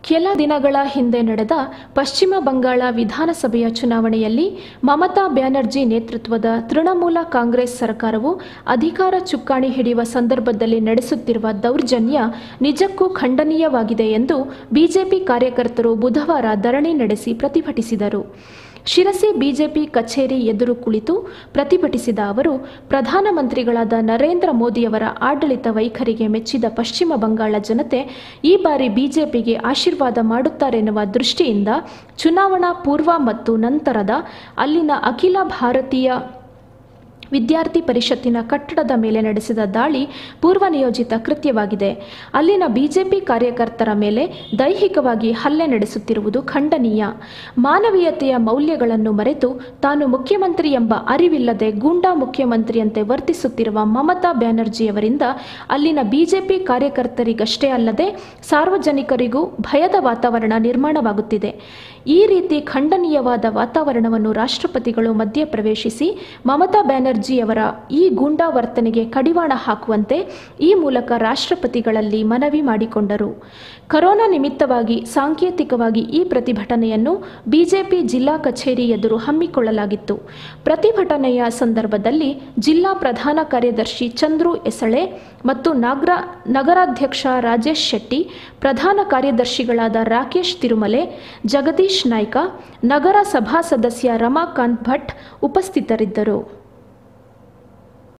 ಕೆಲ ದಿನಗಳ ಹಿಂದೆ ನಡೆದ ಪಶ್ಚಿಮ ಬಂಗಾಳ ವಿಧಾನಸಭೆಯ ಚುನಾವಣೆಯಲ್ಲಿ ಮಮತಾ ಬ್ಯಾನರ್ಜಿ ನೇತೃತ್ವದ ತೃಣಮೂಲ ಕಾಂಗ್ರೆಸ್ ಸರ್ಕಾರವು ಅಧಿಕಾರ ಚುಕ್ಕಾಣಿ ಹಿಡಿಯುವ ಸಂದರ್ಭದಲ್ಲಿ ನಡೆಸುತ್ತಿರುವ ದೌರ್ಜನ್ಯ ನಿಜಕ್ಕೂ ಖಂಡನೀಯವಾಗಿದೆ ಎಂದು ಬಿಜೆಪಿ ಕಾರ್ಯಕರ್ತರು ಬುಧವಾರ ಧರಣಿ ನಡೆಸಿ ಪ್ರತಿಭಟಿಸಿದರು ಶಿರಸಿ ಬಿಜೆಪಿ ಕಚೇರಿ ಎದುರು ಕುಳಿತು ಪ್ರತಿಭಟಿಸಿದ ಅವರು ಪ್ರಧಾನಮಂತ್ರಿಗಳಾದ ನರೇಂದ್ರ ಮೋದಿಯವರ ಆಡಳಿತ ವೈಖರಿಗೆ ಮೆಚ್ಚಿದ ಪಶ್ಚಿಮ ಬಂಗಾಳ ಜನತೆ ಈ ಬಾರಿ ಬಿಜೆಪಿಗೆ ಆಶೀರ್ವಾದ ಮಾಡುತ್ತಾರೆನ್ನುವ ದೃಷ್ಟಿಯಿಂದ ಚುನಾವಣಾ ಪೂರ್ವ ಮತ್ತು ನಂತರದ ಅಲ್ಲಿನ ಅಖಿಲ ಭಾರತೀಯ ವಿದ್ಯಾರ್ಥಿ ಪರಿಷತ್ತಿನ ಕಟ್ಟಡದ ಮೇಲೆ ನಡೆಸಿದ ದಾಳಿ ಪೂರ್ವನಿಯೋಜಿತ ಕೃತ್ಯವಾಗಿದೆ ಅಲ್ಲಿನ ಬಿಜೆಪಿ ಕಾರ್ಯಕರ್ತರ ಮೇಲೆ ದೈಹಿಕವಾಗಿ ಹಲ್ಲೆ ನಡೆಸುತ್ತಿರುವುದು ಖಂಡನೀಯ ಮಾನವೀಯತೆಯ ಮೌಲ್ಯಗಳನ್ನು ಮರೆತು ತಾನು ಮುಖ್ಯಮಂತ್ರಿ ಎಂಬ ಅರಿವಿಲ್ಲದೆ ಗೂಂಡಾ ಮುಖ್ಯಮಂತ್ರಿಯಂತೆ ವರ್ತಿಸುತ್ತಿರುವ ಮಮತಾ ಬ್ಯಾನರ್ಜಿಯವರಿಂದ ಅಲ್ಲಿನ ಬಿಜೆಪಿ ಕಾರ್ಯಕರ್ತರಿಗಷ್ಟೇ ಅಲ್ಲದೆ ಸಾರ್ವಜನಿಕರಿಗೂ ಭಯದ ವಾತಾವರಣ ನಿರ್ಮಾಣವಾಗುತ್ತಿದೆ ಈ ರೀತಿ ಖಂಡನೀಯವಾದ ವಾತಾವರಣವನ್ನು ರಾಷ್ಟ್ರಪತಿಗಳು ಮಧ್ಯಪ್ರವೇಶಿಸಿ ಮಮತಾ ಬ್ಯಾನರ್ಜಿಯವರ ಈ ಗೂಂಡಾ ವರ್ತನೆಗೆ ಕಡಿವಾಣ ಹಾಕುವಂತೆ ಈ ಮೂಲಕ ರಾಷ್ಟ್ರಪತಿಗಳಲ್ಲಿ ಮನವಿ ಮಾಡಿಕೊಂಡರು ಕರೋನಾ ನಿಮಿತ್ತವಾಗಿ ಸಾಂಕೇತಿಕವಾಗಿ ಈ ಪ್ರತಿಭಟನೆಯನ್ನು ಬಿಜೆಪಿ ಜಿಲ್ಲಾ ಕಚೇರಿ ಎದುರು ಹಮ್ಮಿಕೊಳ್ಳಲಾಗಿತ್ತು ಪ್ರತಿಭಟನೆಯ ಸಂದರ್ಭದಲ್ಲಿ ಜಿಲ್ಲಾ ಪ್ರಧಾನ ಕಾರ್ಯದರ್ಶಿ ಚಂದ್ರು ಎಸಳೆ ಮತ್ತು ನಾಗ್ರ ನಗರಾಧ್ಯಕ್ಷ ರಾಜೇಶ್ ಶೆಟ್ಟಿ ಪ್ರಧಾನ ಕಾರ್ಯದರ್ಶಿಗಳಾದ ರಾಕೇಶ್ ತಿರುಮಲೆ ಜಗದೀಶ್ ನಾಯ್ಕ ನಗರ ಸಭಾ ಸದಸ್ಯ ರಮಾಕಾಂತ್ ಭಟ್ ಉಪಸ್ಥಿತರಿದ್ದರು